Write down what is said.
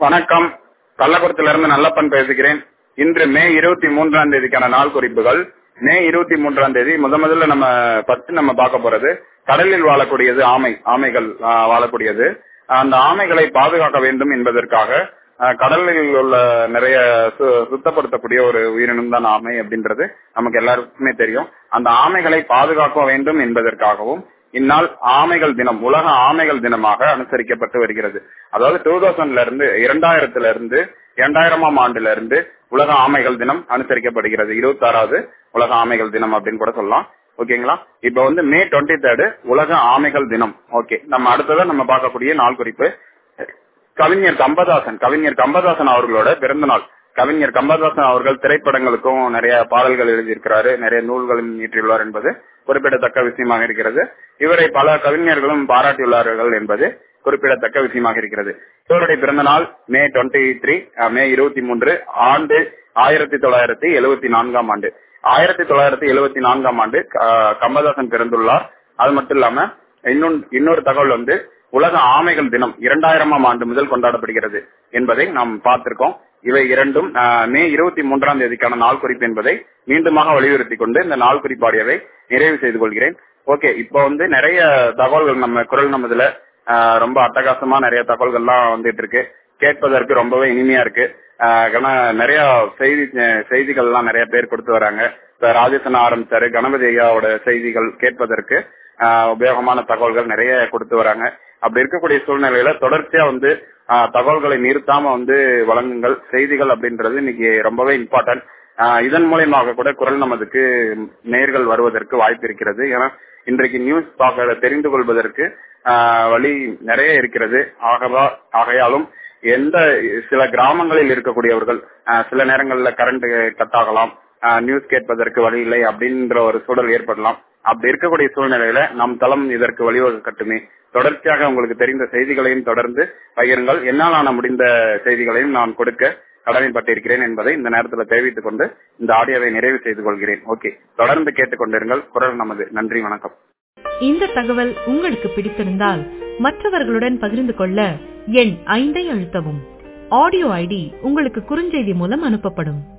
வணக்கம் கள்ளக்குறிச்சியிலிருந்து நல்லப்பன் பேசுகிறேன் இன்று மே இருபத்தி மூன்றாம் தேதிக்கான நாள் குறிப்புகள் மே இருபத்தி மூன்றாம் தேதி முத முதல்ல நம்ம ஃபர்ஸ்ட் நம்ம பார்க்க போறது கடலில் வாழக்கூடியது ஆமை ஆமைகள் ஆஹ், வாழக்கூடியது அந்த ஆமைகளை பாதுகாக்க வேண்டும் என்பதற்காக ஆஹ், கடலில் உள்ள நிறைய சு- சுத்தப்படுத்தக்கூடிய ஒரு உயிரினம் தான் ஆமை அப்படின்றது நமக்கு எல்லாருக்குமே தெரியும் அந்த ஆமைகளை பாதுகாக்க வேண்டும் என்பதற்காகவும் இந்நாள் ஆமைகள் தினம் உலக ஆமைகள் தினமாக அனுசரிக்கப்பட்டு வருகிறது அதாவது டூ தௌசண்ட்ல இருந்து இரண்டாயிரத்துல இருந்து இரண்டாயிரமாம் ஆண்டுல இருந்து உலக ஆமைகள் தினம் அனுசரிக்கப்படுகிறது இருபத்தி ஆறாவது உலக ஆமைகள் தினம் அப்படின்னு கூட சொல்லலாம் ஓகேங்களா இப்ப வந்து மே டுவெண்ட்டி தேர்டு உலக ஆமைகள் தினம் ஓகே நம்ம அடுத்ததா நம்ம பார்க்கக்கூடிய நாள் குறிப்பு கவிஞர் கம்பதாசன் கவிஞர் கம்பதாசன் அவர்களோட பிறந்த நாள் கவிஞர் கம்பதாசன் அவர்கள் திரைப்படங்களுக்கும் நிறைய பாடல்கள் எழுதியிருக்கிறாரு நிறைய நூல்களும் இயற்றியுள்ளார் என்பது குறிப்பிடத்தக்க விஷயமாக இருக்கிறது இவரை பல கவிஞர்களும் பாராட்டியுள்ளார்கள் என்பது குறிப்பிடத்தக்க விஷயமாக இருக்கிறது இவருடைய பிறந்த நாள் மே டுவெண்ட்டி த்ரீ மே இருபத்தி மூன்று ஆண்டு ஆயிரத்தி தொள்ளாயிரத்தி எழுபத்தி நான்காம் ஆண்டு ஆயிரத்தி தொள்ளாயிரத்தி எழுபத்தி நான்காம் ஆண்டு அஹ், கம்பதாசன் பிறந்துள்ளார் அது மட்டும் இல்லாம இன்னொன் இன்னொரு தகவல் வந்து உலக ஆமைகள் தினம் இரண்டாயிரமாம் ஆண்டு முதல் கொண்டாடப்படுகிறது என்பதை நாம் பார்த்திருக்கோம் இவை இரண்டும் ஆஹ், மே இருபத்தி மூன்றாம் தேதிக்கான நாள் குறிப்பு என்பதை மீண்டுமாக வலியுறுத்தி கொண்டு இந்த நாள் குறிப்பாடியவை நிறைவு செய்து கொள்கிறேன் ஓகே இப்போ வந்து நிறைய தகவல்கள் நம்ம குரல் நமதுல ஆஹ், ரொம்ப அட்டகாசமா நிறைய தகவல்கள்லாம் வந்துட்டு இருக்கு கேட்பதற்கு ரொம்பவே இனிமையா இருக்கு ஆஹ், கன- நிறைய செய்தி செய்திகள் எல்லாம் நிறைய பேர் கொடுத்து வராங்க இப்ப ராஜேசன் ஆரம்பிச்சாரு கணபதி ஐயாவோட செய்திகள் கேட்பதற்கு ஆஹ், உபயோகமான தகவல்கள் நிறைய கொடுத்து வராங்க அப்படி இருக்கக்கூடிய சூழ்நிலையில தொடர்ச்சியா வந்து ஆஹ், தகவல்களை நிறுத்தாம வந்து வழங்குங்கள் செய்திகள் அப்படின்றது இன்னைக்கு ரொம்பவே இம்பார்ட்டன்ட் இதன் மூலியமாக கூட குரல் நமதுக்கு நேர்கள் வருவதற்கு வாய்ப்பு இருக்கிறது ஏன்னா இன்றைக்கு நியூஸ் பார்க்க தெரிந்து கொள்வதற்கு ஆஹ், வழி நிறைய இருக்கிறது ஆகவா ஆகையாலும் எந்த சில கிராமங்களில் இருக்கக்கூடியவர்கள் ஆஹ், சில நேரங்களில் கரண்ட் கட் ஆகலாம் நியூஸ் கேட்பதற்கு வழி இல்லை அப்படின்ற ஒரு சூழல் ஏற்படலாம் அப்படி இருக்கக்கூடிய சூழ்நிலையில நம் தளம் இதற்கு வழிவகுக்கட்டுமே தொடர்ச்சியாக உங்களுக்கு தெரிந்த செய்திகளையும் தொடர்ந்து பகிருங்கள் என்னாலான முடிந்த செய்திகளையும் நான் கொடுக்க கடமைப்பட்டிருக்கிறேன் என்பதை இந்த நேரத்தில் தெரிவித்துக் கொண்டு இந்த ஆடியோவை நிறைவு செய்து கொள்கிறேன் ஓகே தொடர்ந்து கேட்டுக்கொண்டிருங்கள் குரல் நமது நன்றி வணக்கம் இந்த தகவல் உங்களுக்கு பிடித்திருந்தால் மற்றவர்களுடன் பகிர்ந்து கொள்ள எண் ஐந்தை அழுத்தவும் ஆடியோ ஐடி உங்களுக்கு குறுஞ்செய்தி மூலம் அனுப்பப்படும்